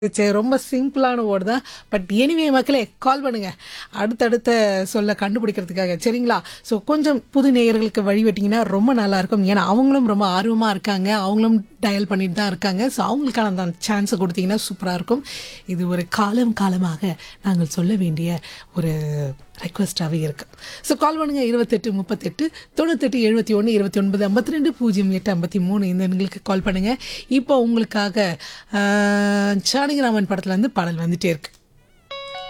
சரி ரொம்ப சிம்பிளான வேர்டு தான் பட் எனிவே மக்களே கால் பண்ணுங்க அடுத்தடுத்த சொல்ல கண்டுபிடிக்கிறதுக்காக சரிங்களா ஸோ கொஞ்சம் புது நேயர்களுக்கு வழிவிட்டிங்கன்னா ரொம்ப நல்லா இருக்கும் ஏன்னா அவங்களும் ரொம்ப ஆர்வமாக இருக்காங்க அவங்களும் டயல் பண்ணிட்டு தான் இருக்காங்க ஸோ அவங்களுக்கான அந்த சான்ஸை கொடுத்தீங்கன்னா சூப்பராக இருக்கும் இது ஒரு காலம் காலமாக நாங்கள் சொல்ல வேண்டிய ஒரு ரெக்வஸ்டாகவே இருக்கு ஸோ கால் பண்ணுங்க இருபத்தெட்டு முப்பத்தெட்டு தொண்ணூத்தெட்டு எழுபத்தி ஒன்று இருபத்தி ஒன்பது ஐம்பத்தி ரெண்டு பூஜ்ஜியம் எட்டு ஐம்பத்தி மூணு இந்த எண்களுக்கு கால் பண்ணுங்க இப்போ உங்களுக்காக ஆஹ், ஜானகிராமன் படத்துல இருந்து பாடல் வந்துட்டே இருக்கு